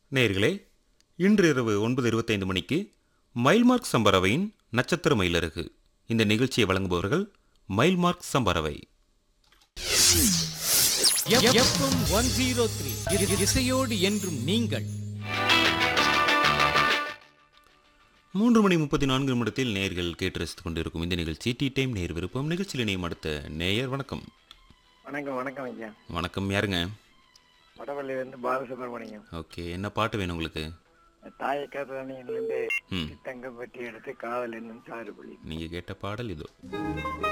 நேயர்களே இன்று இரவு ஒன்பது இருபத்தைந்து மணிக்கு மைல்மார்க் சம்பரவையின் நட்சத்திர மயிலருகு இந்த நிகழ்ச்சியை வழங்குபவர்கள் மைல்மார்க் சம்பரவை எஃப்எம் ஒன் ஜீரோ த்ரீ இசையோடு என்றும் நீங்கள் மூன்று மணி முப்பத்தி நான்கு நிமிடத்தில் நேயர்கள் கேட்டு ரசித்துக் கொண்டிருக்கும் இந்த நிகழ்ச்சி டீ டைம் நேர் விருப்பம் நிகழ்ச்சியில் இணையும் அடுத்த நேயர் வணக்கம் வணக்கம் வணக்கம் ஐயா வணக்கம் யாருங்க வடவள்ளியிலிருந்து பாலசுப்ரமணியம் ஓகே என்ன பாட்டு வேணும் உங்களுக்கு தாயை கருணியிலிருந்து ம் தங்கம் பெட்டி எடுத்து காதல் என்னும் சாறுபடி நீங்கள் கேட்ட பாடல் இதோ